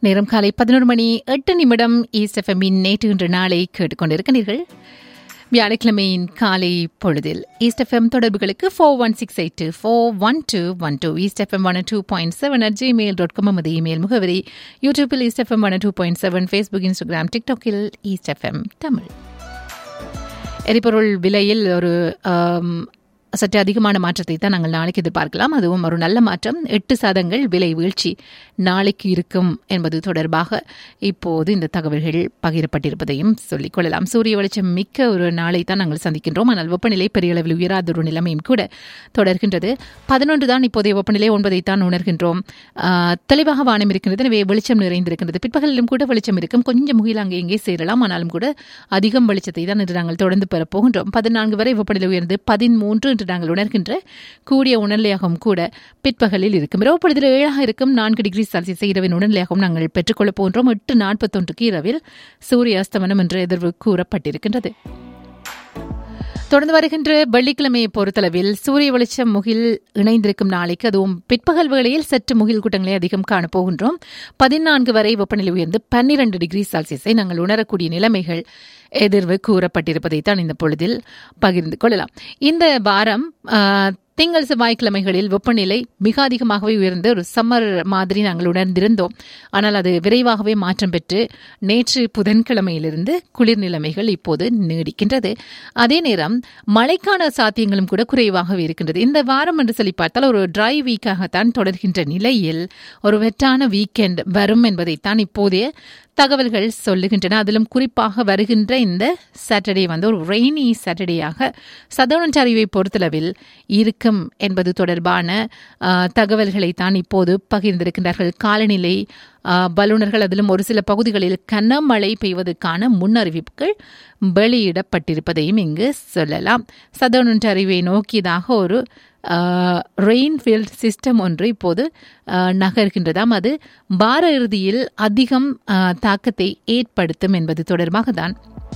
நேரம் காலை பதினோரு மணி எட்டு நிமிடம் ஈஸ்ட் எஃப்எம்மின் நேற்று இன்று நாளை கேட்டுக்கொண்டிருக்கிறீர்கள் வியாழக்கிழமையின் காலை பொழுதில் ஈஸ்ட் எஃப்எம் தொடர்புகளுக்கு four one six eight two four one two one two east FM one two point seven at Gmail dot com நமது இமெயில் முகவரி யூடியூப்பில் east FM one two point seven Facebook Instagram டிக்டாக்கில் east FM Tamil எரிபொருள் விலையில் ஒரு ஆம், சற்று அதிகமான மாற்றத்தை தான் நாங்கள் நாளைக்கு எதிர்பார்க்கலாம் அதுவும் ஒரு நல்ல மாற்றம் எட்டு சதங்கள் விலை வீழ்ச்சி நாளைக்கு இருக்கும் என்பது தொடர்பாக இப்போது இந்த தகவல்கள் பகிரப்பட்டிருப்பதையும் சொல்லிக் கொள்ளலாம் சூரிய வெளிச்சம் மிக்க ஒரு நாளை தான் நாங்கள் சந்திக்கின்றோம் ஆனால் வெப்பநிலை பெரிய அளவில் உயராத ஒரு நிலைமையும் கூட தொடர்கின்றது பதினொன்று தான் இப்போதைய வெப்பநிலை ஒன்பதைத்தான் உணர்கின்றோம் ஆஹ், தெளிவாக வானம் இருக்கின்றது எனவே வெளிச்சம் நிறைந்திருக்கின்றது பிற்பகலிலும் கூட வெளிச்சம் இருக்கும் கொஞ்சம் முகில் அங்கே இங்கே சேரலாம் ஆனாலும் கூட அதிகம் வெளிச்சத்தை தான் இன்று நாங்கள் தொடர்ந்து பெறப் போகின்றோம் பதினான்கு வரை வெப்பநிலை உயர்ந்து பதிமூன்று என்று நாங்கள் உணர்கின்ற கூடிய உணர்நிலையாகவும் கூட பிற்பகலில் இருக்கும் இரவு பொழுதில் ஏழாக இருக்கும் நான்கு டிகிரி செல்சியஸ் இரவின் உணர்நிலையாகவும் நாங்கள் பெற்றுக்கொள்ளப் போகின்றோம் எட்டு நாற்பத்தொன்றுக்கு இரவில் சூரிய அஸ்தமனம் என்ற எதிர்வு கூறப்பட்டிருக்கின்றது தொடர்ந்து வருகின்ற வெள்ளிக்கிழமையை பொறுத்தளவில் சூரிய வெளிச்சம் முகில் இணைந்திருக்கும் நாளைக்கு அதுவும் பிற்பகல் வேளையில் சற்று முகில் கூட்டங்களை அதிகம் காணப்போகின்றோம் பதினான்கு வரை வெப்பநிலை உயர்ந்து பன்னிரண்டு டிகிரி செல்சியஸை நாங்கள் உணரக்கூடிய நிலைமைகள் எதிர்வு கூறப்பட்டிருப்பதைத்தான் இந்த பொழுதில் பகிர்ந்து கொள்ளலாம் இந்த வாரம் ஆஹ், திங்கள் செவ்வாய்க்கிழமைகளில் வெப்பநிலை மிக அதிகமாகவே உயர்ந்து ஒரு சம்மர் மாதிரி நாங்கள் உணர்ந்திருந்தோம் ஆனால் அது விரைவாகவே மாற்றம் பெற்று நேற்று புதன்கிழமையிலிருந்து குளிர் நிலைமைகள் இப்போது நீடிக்கின்றது அதே நேரம் மழைக்கான சாத்தியங்களும் கூட குறைவாகவே இருக்கின்றது இந்த வாரம் என்று சொல்லி பார்த்தால் ஒரு ட்ரை வீக்காகத்தான் தொடர்கின்ற நிலையில் ஒரு வெட்டான வீக்கெண்ட் வரும் என்பதைத்தான் இப்போதைய தகவல்கள் சொல்லுகின்றன அதிலும் குறிப்பாக வருகின்ற இந்த சாட்டர்டே வந்து ஒரு ரெய்னி சாட்டர்டேயாக சதர்ன் ஒன்டாரியோவை பொறுத்தளவில் இருக்கும் என்பது தொடர்பான ஆஹ், தகவல்களை தான் இப்போது பகிர்ந்திருக்கின்றார்கள் காலநிலை ஆஹ், வல்லுநர்கள் அதிலும் ஒரு சில பகுதிகளில் கனமழை பெய்வதற்கான முன்னறிவிப்புகள் வெளியிடப்பட்டிருப்பதையும் இங்கு சொல்லலாம் சதர்ன் ஒன்டாரியோவை நோக்கியதாக ஒரு ரெயின்ஃபீல்ட் சிஸ்டம் ஒன்று இப்போது ஆஹ், நகர்கின்றதாம் அது வார இறுதியில் அதிகம் ஆஹ், தாக்கத்தை ஏற்படுத்தும் என்பது தொடர்பாக தான்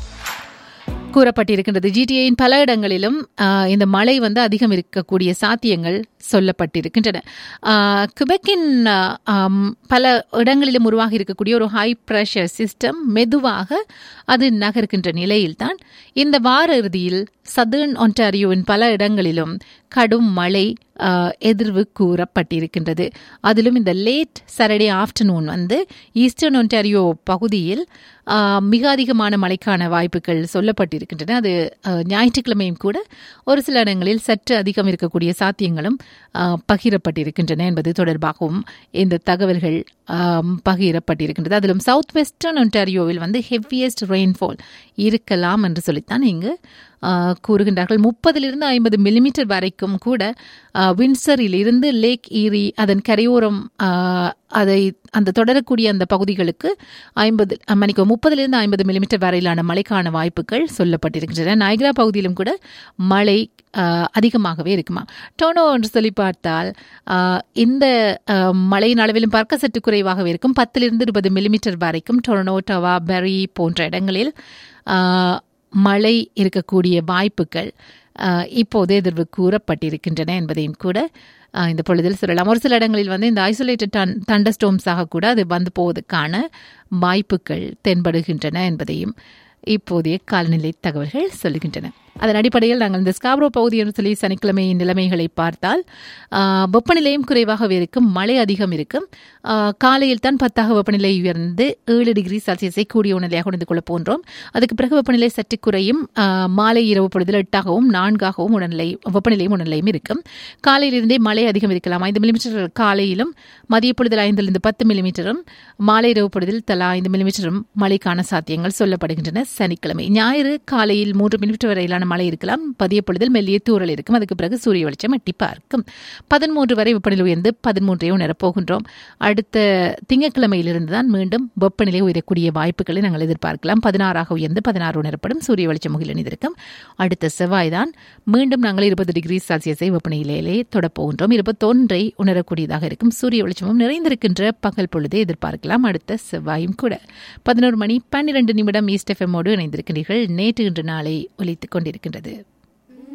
கூறப்பட்டிருக்கின்றது ஜிடிஏயின் பல இடங்களிலும் ஆஹ், இந்த மழை வந்து அதிகம் இருக்கக்கூடிய சாத்தியங்கள் சொல்லப்பட்டிருக்கின்றன ஆஹ், கிபெக்கின் ஆஹ், ஆம், பல இடங்களிலும் உருவாகி இருக்கக்கூடிய ஒரு ஹை பிரஷர் சிஸ்டம் மெதுவாக அது நகர்கின்ற நிலையில்தான் இந்த வார இறுதியில் சதர்ன் ஒன்டாரியோவின் பல இடங்களிலும் கடும் மழை ஆஹ், எதிர்வு கூறப்பட்டிருக்கின்றது அதிலும் இந்த லேட் சாட்டர்டே ஆஃப்டர்நூன் வந்து ஈஸ்டர்ன் ஒன்டாரியோ பகுதியில் ஆஹ், மிக அதிகமான மழைக்கான வாய்ப்புகள் சொல்லப்பட்டிருக்கின்றன அது ஆஹ், ஞாயிற்றுக்கிழமையும் கூட ஒரு சில இடங்களில் சற்று அதிகம் இருக்கக்கூடிய சாத்தியங்களும் ஆஹ், பகிரப்பட்டிருக்கின்றன என்பது தொடர்பாகவும் இந்த தகவல்கள் ஆம், பகிரப்பட்டிருக்கின்றது அதிலும் சவுத் வெஸ்டர்ன் ஒன்டாரியோவில் வந்து ஹெவியஸ்ட் ரெயின்ஃபால் இருக்கலாம் என்று சொல்லித்தான் இங்கு ஆஹ், கூறுகின்றார்கள் முப்பதிலிருந்து ஐம்பது மில்லிமீட்டர் வரைக்கும் கூட ஆஹ், வின்சரில் இருந்து லேக் ஈரி அதன் கரையோரம் ஆஹ், அதை அந்த தொடரக்கூடிய அந்த பகுதிகளுக்கு ஐம்பது மணிக்கு முப்பதிலிருந்து ஐம்பது மில்லிமீட்டர் வரையிலான மழைக்கான வாய்ப்புகள் சொல்லப்பட்டிருக்கின்றன நயக்ரா பகுதியிலும் கூட மழை ஆஹ், அதிகமாகவே இருக்குமா டோனோ என்று சொல்லி பார்த்தால் ஆஹ், இந்த ஆஹ், மழையின் அளவிலும் பார்க்க சற்று குறைவாகவே இருக்கும் பத்திலிருந்து இருபது மில்லிமீட்டர் வரைக்கும் டொரனோ டவா பெரி போன்ற இடங்களில் ஆஹ், மழை இருக்கக்கூடிய வாய்ப்புகள் ஆஹ், இப்போது எதிர்வு கூறப்பட்டிருக்கின்றன என்பதையும் கூட ஆஹ், இந்த பொழுதில் சொல்லலாம் ஒரு சில இடங்களில் வந்து இந்த ஐசோலேட்டட் டன் தண்டஸ்டோம்ஸாக கூட அது வந்து போவதற்கான வாய்ப்புகள் தென்படுகின்றன என்பதையும் இப்போதைய காலநிலை தகவல்கள் சொல்லுகின்றன அதன் அடிப்படையில் நாங்கள் இந்த ஸ்காப்ரோ பகுதி என்று சொல்லி சனிக்கிழமையின் நிலைமைகளை பார்த்தால் ஆஹ், வெப்பநிலையும் குறைவாகவே இருக்கும் மழை அதிகம் இருக்கும் ஆஹ், காலையில் தான் பத்தாக வெப்பநிலை உயர்ந்து ஏழு டிகிரி செல்சியஸை கூடிய உணர்நிலையாக உணர்ந்து கொள்ளப் போன்றோம் அதுக்கு பிறகு வெப்பநிலை சற்று குறையும் ஆஹ், மாலை இரவு பொழுதில் எட்டாகவும் நான்காகவும் உணர்நிலை வெப்பநிலையும் உணர்நிலையும் இருக்கும் காலையிலிருந்தே மழை அதிகம் இருக்கலாம் ஐந்து மில்லிமீட்டர் காலையிலும் மதிய பொழுதில் ஐந்திலிருந்து பத்து மில்லிமீட்டரும் மாலை இரவு பொழுதில் தலா ஐந்து மில்லிமீட்டரும் மழைக்கான சாத்தியங்கள் சொல்லப்படுகின்றன சனிக்கிழமை ஞாயிறு காலையில் மூன்று மில்லிமீட்டர் வரையிலான மழை இருக்கலாம் மதிய பொழுதில் மெல்லிய தூறல் இருக்கும் அதுக்கு பிறகு சூரிய வெளிச்சம் எட்டி பார்க்கும் பதிமூன்று வரை வெப்பநிலை உயர்ந்து பதிமூன்றை உணரப் போகின்றோம் அடுத்த திங்கட்கிழமையிலிருந்து தான் மீண்டும் வெப்பநிலை உயரக்கூடிய வாய்ப்புகளை நாங்கள் எதிர்பார்க்கலாம் பதினாறாக உயர்ந்து பதினாறு உணரப்படும் சூரிய வெளிச்சம் முகில் இணைந்திருக்கும் அடுத்த செவ்வாய் தான் மீண்டும் நாங்கள் இருபது டிகிரி செல்சியஸை வெப்பநிலையிலே தொடப்போகின்றோம் இருபத்தொன்றை உணரக்கூடியதாக இருக்கும் சூரிய வெளிச்சமும் நிறைந்திருக்கின்ற பகல் பொழுதை எதிர்பார்க்கலாம் அடுத்த செவ்வாயும் கூட பதினோரு மணி பன்னிரண்டு நிமிடம் ஈஸ்ட் எஃப்எம்மோடு இணைந்திருக்கிறீர்கள் நேற்று இன்று நாளை ஒலித்துக் கொண்டிருக்கின்றது